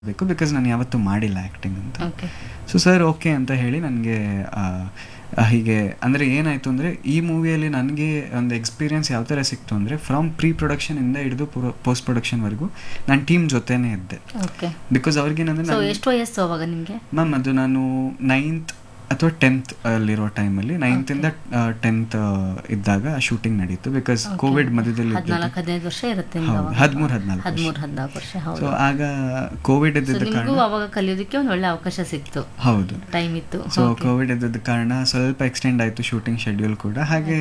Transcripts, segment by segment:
ಬೇಕು ಬಿಕಾಸ್ ನಾನು ಯಾವತ್ತೂ ಮಾಡಿಲ್ಲ ಆ್ಯಕ್ಟಿಂಗ್ ಅಂತ ಓಕೆ ಸೊ ಸರ್ ಓಕೆ ಅಂತ ಹೇಳಿ ನನಗೆ ಹೀಗೆ ಅಂದರೆ ಏನಾಯಿತು ಅಂದರೆ ಈ ಮೂವಿಯಲ್ಲಿ ನನಗೆ ಒಂದು ಎಕ್ಸ್ಪೀರಿಯನ್ಸ್ ಯಾವ ಥರ ಸಿಕ್ತು ಅಂದರೆ ಫ್ರಮ್ ಪ್ರೀ ಪ್ರೊಡಕ್ಷನಿಂದ ಹಿಡಿದು ಪೋಸ್ಟ್ ಪ್ರೊಡಕ್ಷನ್ವರೆಗೂ ನಾನು ಟೀಮ್ ಜೊತೆನೇ ಇದ್ದೆ ಓಕೆ ಬಿಕಾಸ್ ಅವ್ರಿಗೇನಂದ್ರೆ ಸೊ ನಾನು ಎಷ್ಟು ವಯಸ್ಸು ಅವಾಗ ನಿಮಗೆ ಮ್ಯಾಮ್ ಅದು ನಾನು ನೈನ್ತ್ ಅಥವಾ ಟೆಂತ್ ಅಲ್ಲಿರೋ ಟೈಮಲ್ಲಿ ನೈನ್ತಿಂದ ಟೆಂತ್ ಇದ್ದಾಗ ಶೂಟಿಂಗ್ ನಡೀತು ಬಿಕಾಸ್ ಕೋವಿಡ್ ಮಧ್ಯದಲ್ಲಿ ಹದಿನಾಲ್ಕು ಹದಿನೈದು ವರ್ಷ ಇರುತ್ತೆ ಹದಿಮೂರು ಹದಿನಾಲ್ಕು ಹದಿಮೂರು ಹದಿನಾಲ್ಕು ವರ್ಷ ಸೊ ಹೌದು ಆಗ ಕೋವಿಡ್ ಸೊ ಇದ್ದಿದ್ದ ನಿಮಗೂ ಕಾರಣ ಅವಾಗ ಕಲಿಯೋದಕ್ಕೆ ಒಂದು ಒಳ್ಳೆ ಅವಕಾಶ ಸಿಕ್ತು ಹೌದು ಟೈಮ್ ಇತ್ತು ಸೊ ಕೋವಿಡ್ ಇದ್ದದ ಕಾರಣ ಸ್ವಲ್ಪ ಎಕ್ಸ್ಟೆಂಡ್ ಆಯಿತು ಶೂಟಿಂಗ್ ಶೆಡ್ಯೂಲ್ ಕೂಡ ಹಾಗೆ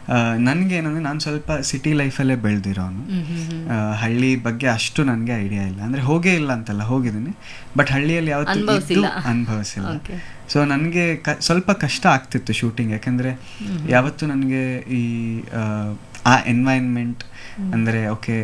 ನನಗೆ ಏನಂದರೆ ನಾನು ಸ್ವಲ್ಪ ಸಿಟಿ ಲೈಫಲ್ಲೇ ಬೆಳೆದಿರೋನು ಹ್ಮ್ ಹ್ಮ್ ಹ್ಮ್ ಆ, ಹಳ್ಳಿ ಬಗ್ಗೆ ಅಷ್ಟು ನನಗೆ ಐಡಿಯಾ ಇಲ್ಲ ಅಂದರೆ ಹೋಗೇ ಇಲ್ಲ ಅಂತಲ್ಲ ಹೋಗಿದ್ದೀನಿ ಬಟ್ ಹಳ್ಳಿಯಲ್ಲಿ ಯಾವತ್ತೂ ಇದ್ದು ಅನುಭವ್ಸಿಲ್ಲ. ಅನುಭವಿಸಿಲ್ಲ Okay. ಸೊ ನನಗೆ ಕ ಸ್ವಲ್ಪ ಕಷ್ಟ ಆಗ್ತಿತ್ತು ಶೂಟಿಂಗ್ ಯಾಕೆಂದರೆ ಯಾವತ್ತೂ ನನಗೆ ಈ ಆ, ಆ ಎನ್ವೈರ್ನ್ಮೆಂಟ್ ಅಂದರೆ ಓಕೆ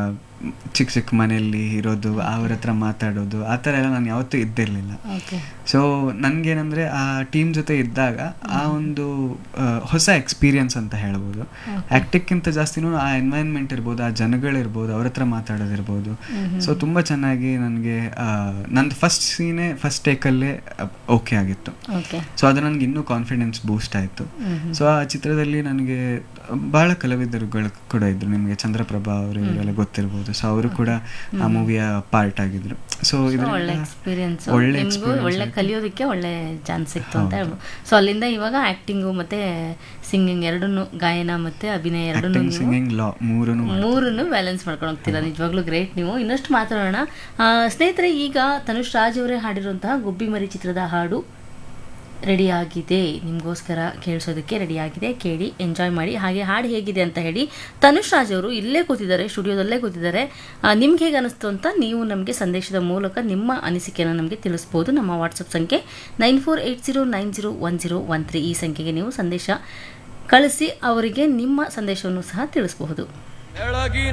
ಚಿಕ್ಕ ಚಿಕ್ಕ ಮನೆಯಲ್ಲಿ ಇರೋದು ಅವ್ರ ಹತ್ರ ಮಾತಾಡೋದು ಆ ಥರ ಎಲ್ಲ ನಾನು ಯಾವತ್ತೂ ಇದ್ದಿರಲಿಲ್ಲ ಓಕೆ ಸೊ ನನಗೇನಂದರೆ ಆ ಟೀಮ್ ಜೊತೆ ಇದ್ದಾಗ ಆ ಒಂದು ಆ, ಹೊಸ ಎಕ್ಸ್ಪೀರಿಯನ್ಸ್ ಅಂತ ಹೇಳ್ಬೋದು ಆ್ಯಕ್ಟಿಕ್ಕಿಂತ ಜಾಸ್ತಿನೂ ಆ ಎನ್ವೈರ್ನ್ಮೆಂಟ್ ಇರ್ಬೋದು ಆ ಜನಗಳಿರ್ಬೋದು ಅವ್ರ ಹತ್ರ ಮಾತಾಡೋದಿರ್ಬೋದು ಸೊ ತುಂಬ ಚೆನ್ನಾಗಿ ನನಗೆ ನಂದು ಫಸ್ಟ್ ಸೀನೇ ಫಸ್ಟ್ ಟೇಕಲ್ಲೇ ಓಕೆ ಆಗಿತ್ತು ಓಕೆ ಸೊ ಅದು ನನಗೆ ಇನ್ನೂ ಕಾನ್ಫಿಡೆನ್ಸ್ ಬೂಸ್ಟ್ ಆಯಿತು ಸೊ ಆ ಚಿತ್ರದಲ್ಲಿ ನನಗೆ ಬಹಳ ಕಲಾವಿದರುಗಳು ಕೂಡ ಇದ್ರು ನಿಮಗೆ ಚಂದ್ರಪ್ರಭಾ ಅವರು ಇವರೆಲ್ಲ ಗೊತ್ತಿರ್ಬೋದು ಸೊ ಅವರು ಕೂಡ ಆ ಮೂವಿಯ ಪಾರ್ಟ್ ಆಗಿದ್ರು ಸೊ ಒಳ್ಳೆ ಇದರಿಂದ ಎಕ್ಸ್ಪೀರಿಯನ್ಸ್ ಒಳ್ಳೆ ನಿಮಗೂ experience ಒಳ್ಳೆ ಆಯ್ತು. ಕಲಿಯೋದಕ್ಕೆ ಒಳ್ಳೆ ಚಾನ್ಸ್ ಸಿಕ್ತು ಅಂತ ಹೌದು. ಹೇಳ್ಬೋದು ಸೊ ಅಲ್ಲಿಂದ ಇವಾಗ ಆಕ್ಟಿಂಗು ಮತ್ತೆ ಸಿಂಗಿಂಗ್ ಎರಡನ್ನೂ ಗಾಯನ ಮತ್ತೆ ಅಭಿನಯ ಎರಡನ್ನೂ ಆಕ್ಟಿಂಗ್ ನೀವು ಸಿಂಗಿಂಗ್ ಲಾ ಮೂರನ್ನು ಮೂರನ್ನು ಬ್ಯಾಲೆನ್ಸ್ ಮಾಡ್ಕೊಂಡು ಹೋಗ್ತೀರಾ ನಿಜವಾಗ್ಲೂ ಗ್ರೇಟ್ ನೀವು ಇನ್ನಷ್ಟು ಮಾತಾಡೋಣ ಆ, ಸ್ನೇಹಿತರೆ ಈಗ ತನುಷ್ ರಾಜ್ ಅವರೇ ಹಾಡಿರುವಂತಹ ಗುಬ್ಬಿ ಮರಿ ಚಿತ್ರದ ಹಾಡು ರೆಡಿ ಆಗಿದೆ ನಿಮಗೋಸ್ಕರ ಕೇಳಿಸೋದಕ್ಕೆ ರೆಡಿ ಆಗಿದೆ ಕೇಳಿ ಎಂಜಾಯ್ ಮಾಡಿ ಹಾಗೆ ಹಾಡು ಹೇಗಿದೆ ಅಂತ ಹೇಳಿ ತನುಷ್ ರಾಜ್ ಅವರು ಇಲ್ಲೇ ಕೂತಿದ್ದಾರೆ ಸ್ಟುಡಿಯೋದಲ್ಲೇ ಕೂತಿದ್ದಾರೆ ನಿಮ್ಗೆ ಹೇಗೆ ಅನಿಸ್ತು ಅಂತ ನೀವು ನಮಗೆ ಸಂದೇಶದ ಮೂಲಕ ನಿಮ್ಮ ಅನಿಸಿಕೆಯನ್ನು ನಮಗೆ ತಿಳಿಸ್ಬೋದು ನಮ್ಮ ವಾಟ್ಸಪ್ ಸಂಖ್ಯೆ nine four eight zero nine zero one zero one three ಈ ಸಂಖ್ಯೆಗೆ ನೀವು ಸಂದೇಶ ಕಳಿಸಿ ಅವರಿಗೆ ನಿಮ್ಮ ಸಂದೇಶವನ್ನು ಸಹ ತಿಳಿಸಬಹುದು